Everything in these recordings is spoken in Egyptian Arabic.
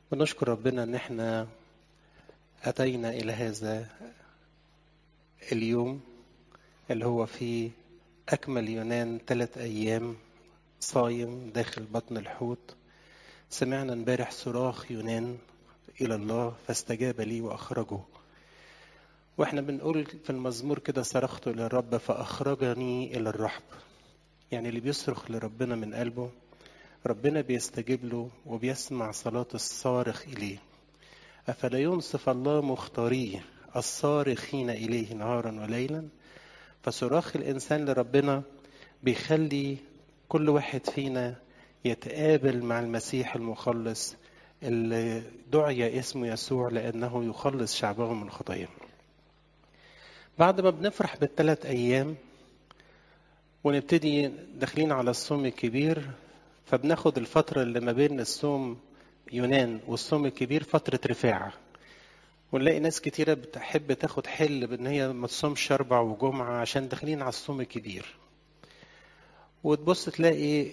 ونشكر ربنا ان احنا اتينا الى هذا اليوم اللي هو فيه اكمل يونان ثلاث ايام صايم داخل بطن الحوت سمعنا امبارح صراخ يونان الى الله فاستجاب لي واخرجه واحنا بنقول في المزمور كده صرخت الى الرب فاخرجني الى الرحب يعني اللي بيصرخ لربنا من قلبه ربنا بيستجيب له وبيسمع صلاة الصارخ إليه أفلا ينصف الله مختاريه الصارخين إليه نهارا وليلا فصراخ الإنسان لربنا بيخلي كل واحد فينا يتقابل مع المسيح المخلص اللي دعي اسمه يسوع لأنه يخلص شعبه من خطاياهم بعد ما بنفرح بالثلاث أيام ونبتدي داخلين على الصوم الكبير فبناخد الفترة اللي ما بين الصوم يونان والصوم الكبير فترة رفاعة ونلاقي ناس كتيرة بتحب تاخد حل بان هي ما تصومش اربع وجمعة عشان داخلين على الصوم الكبير وتبص تلاقي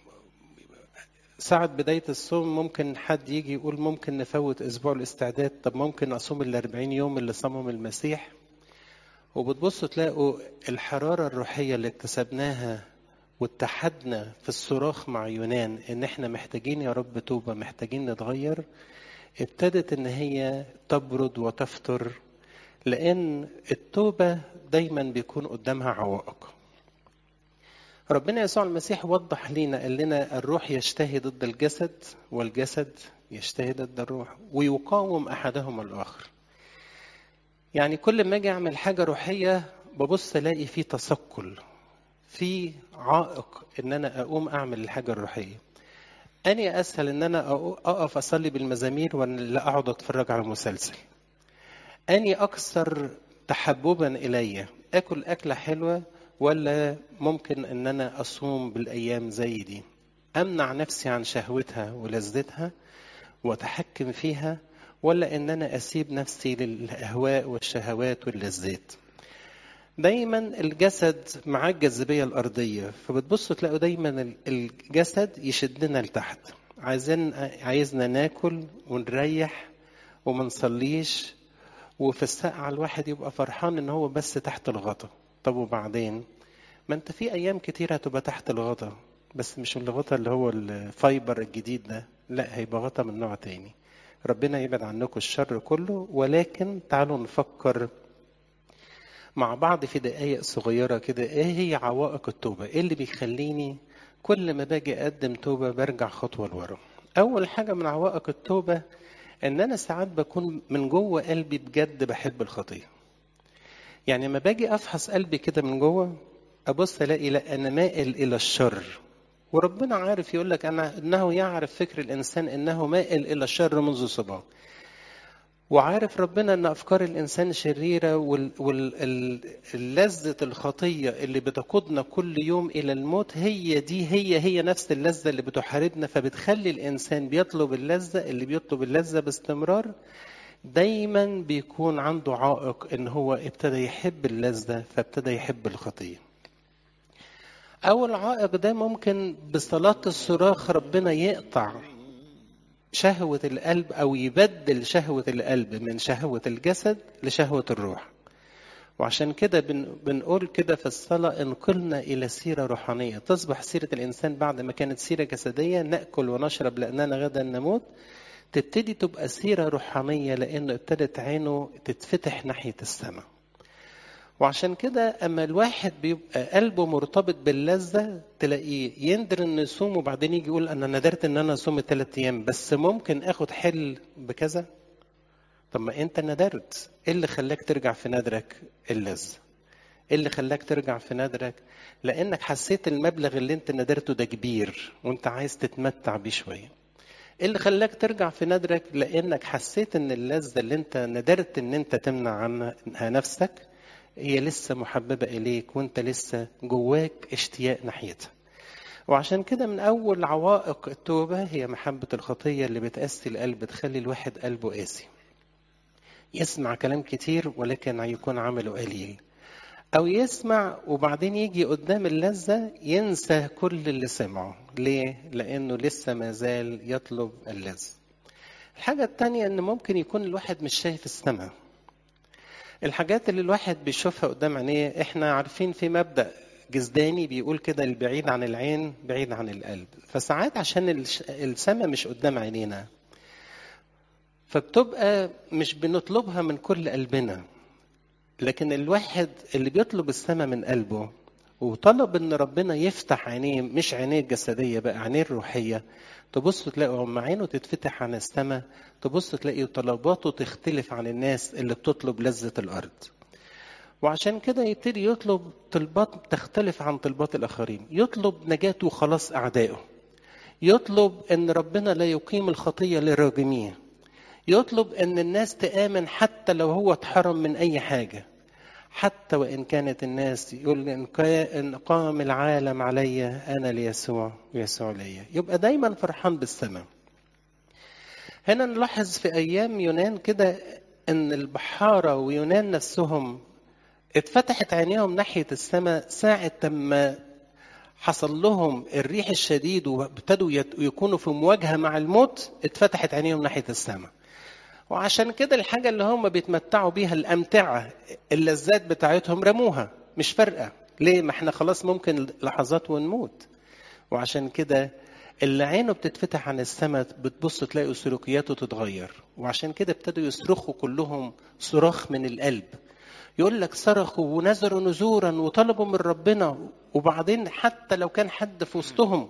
ساعة بداية الصوم ممكن حد يجي يقول ممكن نفوت أسبوع الاستعداد طب ممكن أصوم الأربعين يوم اللي صامهم المسيح وبتبصوا تلاقوا الحرارة الروحية اللي اكتسبناها واتحدنا في الصراخ مع يونان ان احنا محتاجين يا رب توبه محتاجين نتغير ابتدت ان هي تبرد وتفتر لان التوبه دايما بيكون قدامها عوائق ربنا يسوع المسيح وضح لنا قال لنا الروح يشتهي ضد الجسد والجسد يشتهي ضد الروح ويقاوم احدهما الاخر يعني كل ما اجي اعمل حاجه روحيه ببص الاقي فيه تثقل في عائق ان انا اقوم اعمل الحاجه الروحيه اني اسهل ان انا اقف اصلي بالمزامير ولا اقعد اتفرج على مسلسل اني اكثر تحببا الي اكل اكله حلوه ولا ممكن ان انا اصوم بالايام زي دي امنع نفسي عن شهوتها ولذتها واتحكم فيها ولا ان انا اسيب نفسي للاهواء والشهوات واللذات دايما الجسد مع الجاذبية الأرضية فبتبصوا تلاقوا دايما الجسد يشدنا لتحت عايزين عايزنا ناكل ونريح وما نصليش وفي الساعة الواحد يبقى فرحان ان هو بس تحت الغطا طب وبعدين ما انت في ايام كتير هتبقى تحت الغطا بس مش الغطا اللي هو الفايبر الجديد ده لا هيبقى غطا من نوع تاني ربنا يبعد عنكم الشر كله ولكن تعالوا نفكر مع بعض في دقايق صغيرة كده ايه هي عوائق التوبة ايه اللي بيخليني كل ما باجي اقدم توبة برجع خطوة لورا اول حاجة من عوائق التوبة ان انا ساعات بكون من جوه قلبي بجد بحب الخطية يعني لما باجي افحص قلبي كده من جوه ابص الاقي لا انا مائل الى الشر وربنا عارف يقول لك انا انه يعرف فكر الانسان انه مائل الى الشر منذ صباه وعارف ربنا ان افكار الانسان شريره واللذه الخطيه اللي بتقودنا كل يوم الى الموت هي دي هي هي نفس اللذه اللي بتحاربنا فبتخلي الانسان بيطلب اللذه اللي بيطلب اللذه باستمرار دايما بيكون عنده عائق ان هو ابتدى يحب اللذه فابتدى يحب الخطيه اول عائق ده ممكن بصلاه الصراخ ربنا يقطع شهوة القلب أو يبدل شهوة القلب من شهوة الجسد لشهوة الروح وعشان كده بن بنقول كده في الصلاة انقلنا إلى سيرة روحانية تصبح سيرة الإنسان بعد ما كانت سيرة جسدية نأكل ونشرب لأننا غدا نموت تبتدي تبقى سيرة روحانية لأنه ابتدت عينه تتفتح ناحية السماء وعشان كده اما الواحد بيبقى قلبه مرتبط باللذه تلاقيه يندر انه يصوم وبعدين يجي يقول انا ندرت ان انا اصوم الثلاث ايام بس ممكن اخد حل بكذا طب ما انت ندرت ايه اللي خلاك ترجع في ندرك اللذه ايه اللي خلاك ترجع في ندرك لانك حسيت المبلغ اللي انت ندرته ده كبير وانت عايز تتمتع بيه شويه ايه اللي خلاك ترجع في ندرك لانك حسيت ان اللذه اللي انت ندرت ان انت تمنع عنها نفسك هي لسه محببة إليك وأنت لسه جواك اشتياق ناحيتها وعشان كده من أول عوائق التوبة هي محبة الخطية اللي بتأسي القلب تخلي الواحد قلبه قاسي يسمع كلام كتير ولكن يكون عمله قليل أو يسمع وبعدين يجي قدام اللذة ينسى كل اللي سمعه ليه؟ لأنه لسه ما زال يطلب اللذة الحاجة التانية إن ممكن يكون الواحد مش شايف السماء الحاجات اللي الواحد بيشوفها قدام عينيه احنا عارفين في مبدأ جزداني بيقول كده البعيد عن العين بعيد عن القلب فساعات عشان السماء مش قدام عينينا فبتبقى مش بنطلبها من كل قلبنا لكن الواحد اللي بيطلب السماء من قلبه وطلب ان ربنا يفتح عينيه مش عينيه الجسديه بقى عينيه الروحيه تبص تلاقوا لما عينه تتفتح عن السماء تبص تلاقي طلباته تختلف عن الناس اللي بتطلب لذة الأرض وعشان كده يبتدي يطلب طلبات تختلف عن طلبات الآخرين يطلب نجاته وخلاص أعدائه يطلب أن ربنا لا يقيم الخطية لراجميه يطلب أن الناس تآمن حتى لو هو اتحرم من أي حاجة حتى وإن كانت الناس يقول إن قام العالم علي أنا ليسوع ويسوع لي يبقى دايما فرحان بالسماء هنا نلاحظ في أيام يونان كده أن البحارة ويونان نفسهم اتفتحت عينيهم ناحية السماء ساعة ما حصل لهم الريح الشديد وابتدوا يكونوا في مواجهة مع الموت اتفتحت عينيهم ناحية السماء وعشان كده الحاجة اللي هم بيتمتعوا بيها الأمتعة اللذات بتاعتهم رموها مش فارقة ليه ما احنا خلاص ممكن لحظات ونموت وعشان كده اللي عينه بتتفتح عن السماء بتبص تلاقي سلوكياته تتغير وعشان كده ابتدوا يصرخوا كلهم صراخ من القلب يقول لك صرخوا ونزروا نزورا وطلبوا من ربنا وبعدين حتى لو كان حد في وسطهم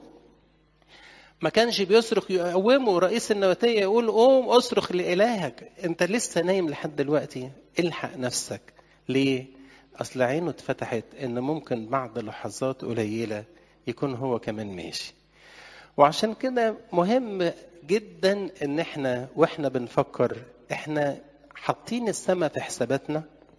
ما كانش بيصرخ يقومه رئيس النباتية يقول قوم اصرخ لإلهك انت لسه نايم لحد دلوقتي الحق نفسك ليه اصل عينه اتفتحت ان ممكن بعد لحظات قليلة يكون هو كمان ماشي وعشان كده مهم جدا ان احنا واحنا بنفكر احنا حاطين السماء في حساباتنا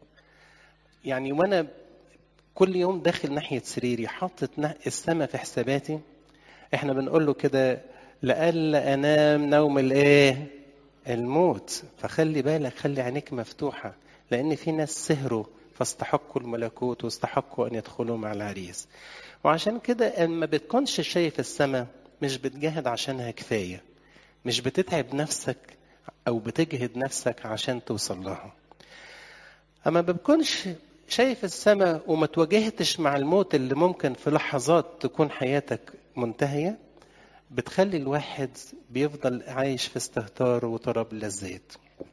يعني وانا كل يوم داخل ناحية سريري حاطط السماء في حساباتي احنا بنقول له كده لألا انام نوم الايه الموت فخلي بالك خلي عينيك مفتوحة لان في ناس سهروا فاستحقوا الملكوت واستحقوا ان يدخلوا مع العريس وعشان كده اما بتكونش شايف السماء مش بتجاهد عشانها كفاية مش بتتعب نفسك او بتجهد نفسك عشان توصل لها اما بتكونش شايف السماء وما تواجهتش مع الموت اللي ممكن في لحظات تكون حياتك منتهية بتخلي الواحد بيفضل عايش في استهتار وطرب اللذات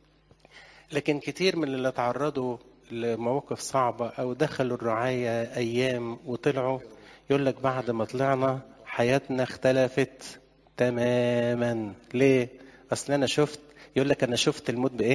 لكن كتير من اللي تعرضوا لمواقف صعبة أو دخلوا الرعاية أيام وطلعوا يقول لك بعد ما طلعنا حياتنا اختلفت تماما ليه؟ أصل أنا شفت يقول لك أنا شفت الموت بإيه؟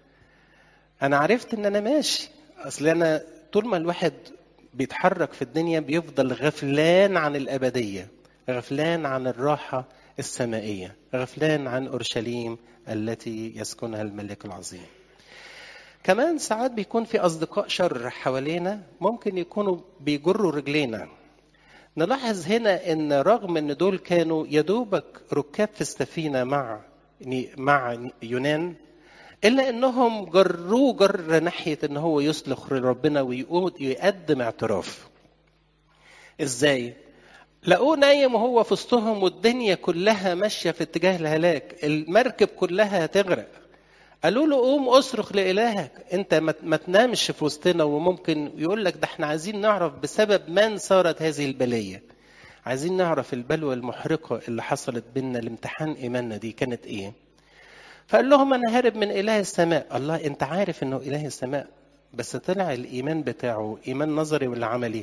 أنا عرفت إن أنا ماشي أصل أنا طول ما الواحد بيتحرك في الدنيا بيفضل غفلان عن الأبدية غفلان عن الراحة السمائية غفلان عن أورشليم التي يسكنها الملك العظيم كمان ساعات بيكون في أصدقاء شر حوالينا ممكن يكونوا بيجروا رجلينا نلاحظ هنا ان رغم ان دول كانوا يدوبك ركاب في السفينة مع مع يونان الا انهم جروه جر ناحيه ان هو يصلح لربنا ويقدم اعتراف ازاي لقوه نايم وهو في وسطهم والدنيا كلها ماشيه في اتجاه الهلاك المركب كلها هتغرق قالوا له قوم اصرخ لالهك انت ما تنامش في وسطنا وممكن يقول لك ده احنا عايزين نعرف بسبب من صارت هذه البليه عايزين نعرف البلوى المحرقه اللي حصلت بينا لامتحان ايماننا دي كانت ايه فقال لهم انا هارب من اله السماء الله انت عارف انه اله السماء بس طلع الايمان بتاعه ايمان نظري ولا عملي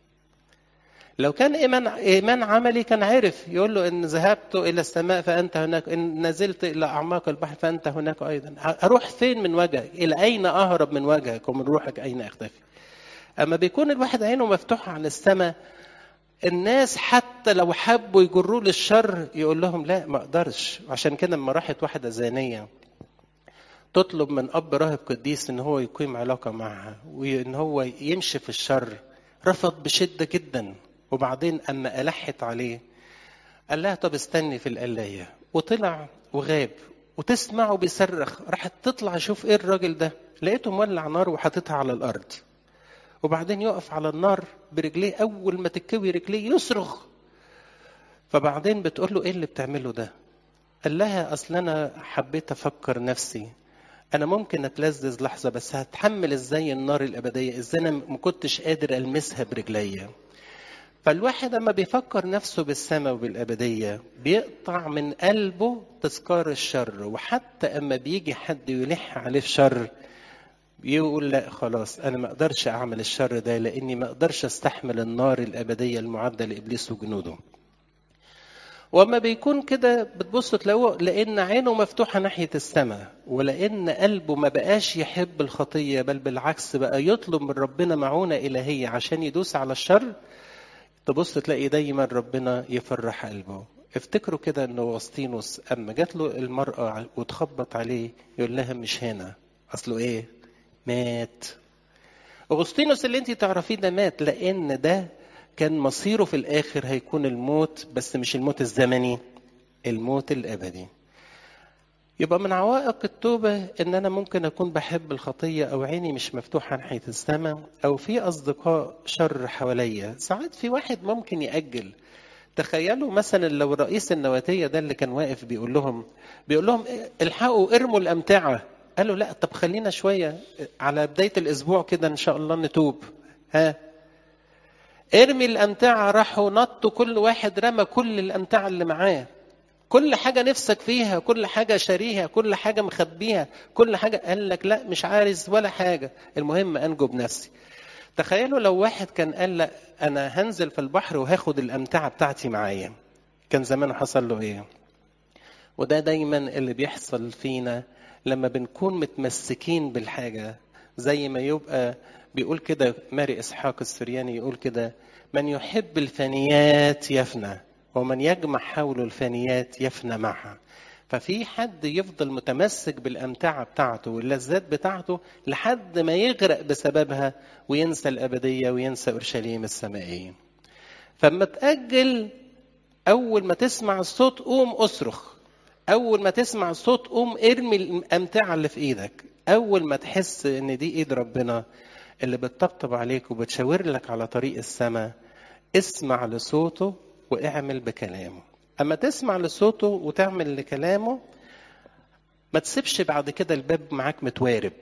لو كان ايمان ايمان عملي كان عرف يقول له ان ذهبت الى السماء فانت هناك ان نزلت الى اعماق البحر فانت هناك ايضا اروح فين من وجهك الى اين اهرب من وجهك ومن روحك اين اختفي اما بيكون الواحد عينه مفتوحه على السماء الناس حتى لو حبوا يجروه للشر يقول لهم لا ما اقدرش عشان كده لما راحت واحده زانيه تطلب من اب راهب قديس ان هو يقيم علاقه معها وان هو يمشي في الشر رفض بشده جدا وبعدين اما الحت عليه قال لها طب استني في القلايه وطلع وغاب وتسمعه بيصرخ راحت تطلع شوف ايه الراجل ده لقيته مولع نار وحاططها على الارض وبعدين يقف على النار برجليه اول ما تكوي رجليه يصرخ فبعدين بتقول له ايه اللي بتعمله ده قال لها اصل انا حبيت افكر نفسي انا ممكن اتلذذ لحظه بس هتحمل ازاي النار الابديه ازاي انا ما كنتش قادر المسها برجليا فالواحد اما بيفكر نفسه بالسماء وبالابديه بيقطع من قلبه تذكار الشر وحتى اما بيجي حد يلح عليه في شر يقول لا خلاص انا ما اقدرش اعمل الشر ده لاني ما اقدرش استحمل النار الابديه المعده لابليس وجنوده وما بيكون كده بتبص تلاقوه لان عينه مفتوحه ناحيه السماء ولان قلبه ما بقاش يحب الخطيه بل بالعكس بقى يطلب من ربنا معونه الهيه عشان يدوس على الشر تبص تلاقي دايما ربنا يفرح قلبه افتكروا كده ان وسطينوس اما جات له المراه وتخبط عليه يقول لها مش هنا اصله ايه مات اغسطينوس اللي انت تعرفيه ده مات لان ده كان مصيره في الاخر هيكون الموت بس مش الموت الزمني الموت الابدي يبقى من عوائق التوبة إن أنا ممكن أكون بحب الخطية أو عيني مش مفتوحة ناحية السماء أو في أصدقاء شر حواليا ساعات في واحد ممكن يأجل تخيلوا مثلا لو رئيس النواتية ده اللي كان واقف بيقول لهم بيقول لهم الحقوا ارموا الأمتعة قالوا لا طب خلينا شوية على بداية الأسبوع كده إن شاء الله نتوب ها ارمي الأمتعة راحوا نطوا كل واحد رمى كل الأمتعة اللي معاه كل حاجة نفسك فيها كل حاجة شاريها كل حاجة مخبيها كل حاجة قال لك لا مش عارز ولا حاجة المهم أنجو بنفسي تخيلوا لو واحد كان قال لا أنا هنزل في البحر وهاخد الأمتعة بتاعتي معايا كان زمان حصل له إيه وده دايما اللي بيحصل فينا لما بنكون متمسكين بالحاجة زي ما يبقى بيقول كده ماري إسحاق السرياني يقول كده من يحب الفانيات يفنى ومن يجمع حوله الفانيات يفنى معها ففي حد يفضل متمسك بالأمتعة بتاعته واللذات بتاعته لحد ما يغرق بسببها وينسى الأبدية وينسى أورشليم السمائية فما تأجل أول ما تسمع الصوت قوم أصرخ أول ما تسمع الصوت قوم ارمي الأمتعة اللي في إيدك أول ما تحس إن دي إيد ربنا اللي بتطبطب عليك وبتشاور لك على طريق السماء اسمع لصوته واعمل بكلامه اما تسمع لصوته وتعمل لكلامه ما تسيبش بعد كده الباب معاك متوارب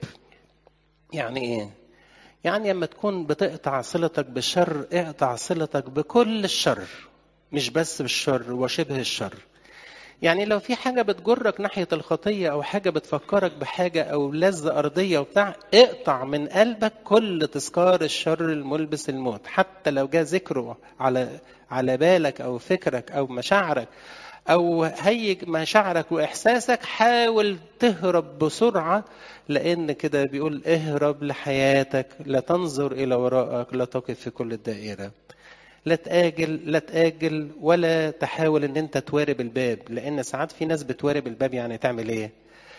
يعني ايه يعني اما تكون بتقطع صلتك بالشر اقطع صلتك بكل الشر مش بس بالشر وشبه الشر يعني لو في حاجة بتجرك ناحية الخطية أو حاجة بتفكرك بحاجة أو لذة أرضية وبتاع اقطع من قلبك كل تذكار الشر الملبس الموت حتى لو جاء ذكره على على بالك أو فكرك أو مشاعرك أو هيج مشاعرك وإحساسك حاول تهرب بسرعة لأن كده بيقول اهرب لحياتك لا تنظر إلى وراءك لا تقف في كل الدائرة لا تآجل لا تآجل ولا تحاول ان انت توارب الباب لان ساعات في ناس بتوارب الباب يعني تعمل ايه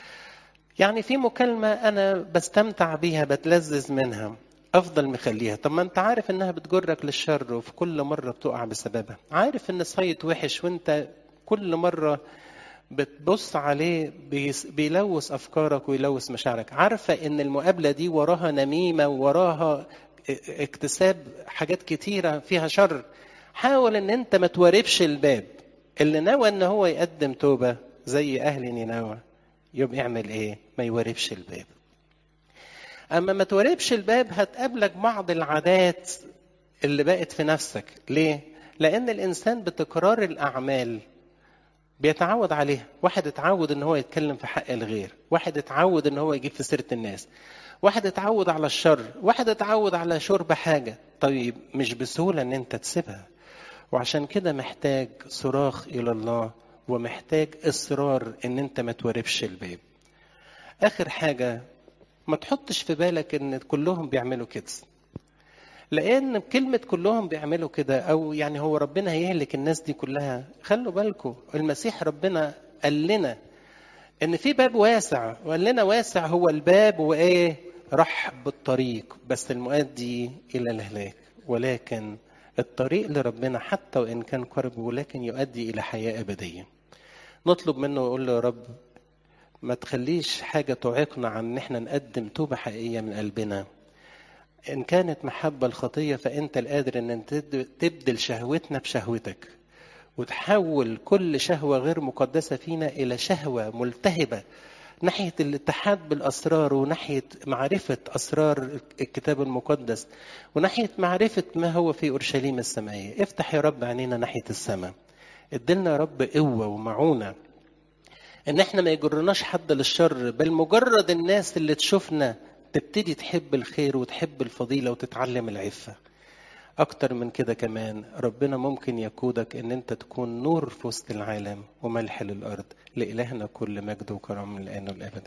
يعني في مكالمة انا بستمتع بيها بتلذذ منها افضل مخليها طب ما انت عارف انها بتجرك للشر وفي كل مرة بتقع بسببها عارف ان الصيت وحش وانت كل مرة بتبص عليه بيلوث افكارك ويلوث مشاعرك عارفة ان المقابلة دي وراها نميمة وراها اكتساب حاجات كتيرة فيها شر حاول ان انت ما تواربش الباب اللي نوى ان هو يقدم توبة زي اهل نينوى يبقى يعمل ايه ما يواربش الباب اما ما تواربش الباب هتقابلك بعض العادات اللي بقت في نفسك ليه لان الانسان بتكرار الاعمال بيتعود عليها واحد اتعود ان هو يتكلم في حق الغير واحد اتعود ان هو يجيب في سيره الناس واحد اتعود على الشر واحد اتعود على شرب حاجة طيب مش بسهولة ان انت تسيبها وعشان كده محتاج صراخ الى الله ومحتاج اصرار ان انت ما تواربش الباب اخر حاجة ما تحطش في بالك ان كلهم بيعملوا كده لان كلمة كلهم بيعملوا كده او يعني هو ربنا هيهلك الناس دي كلها خلوا بالكم المسيح ربنا قال لنا ان في باب واسع وقال لنا واسع هو الباب وايه رحب الطريق بس المؤدي الى الهلاك ولكن الطريق لربنا حتى وان كان قرب ولكن يؤدي الى حياه ابديه نطلب منه ويقول له يا رب ما تخليش حاجه تعيقنا عن ان احنا نقدم توبه حقيقيه من قلبنا ان كانت محبه الخطيه فانت القادر ان انت تبدل شهوتنا بشهوتك وتحول كل شهوة غير مقدسة فينا إلى شهوة ملتهبة ناحية الاتحاد بالأسرار وناحية معرفة أسرار الكتاب المقدس وناحية معرفة ما هو في أورشليم السمائية افتح يا رب عينينا ناحية السماء ادلنا يا رب قوة ومعونة ان احنا ما يجرناش حد للشر بل مجرد الناس اللي تشوفنا تبتدي تحب الخير وتحب الفضيلة وتتعلم العفة أكتر من كده كمان ربنا ممكن يقودك إن أنت تكون نور في وسط العالم وملح للأرض لإلهنا كل مجد وكرم من الآن والأبد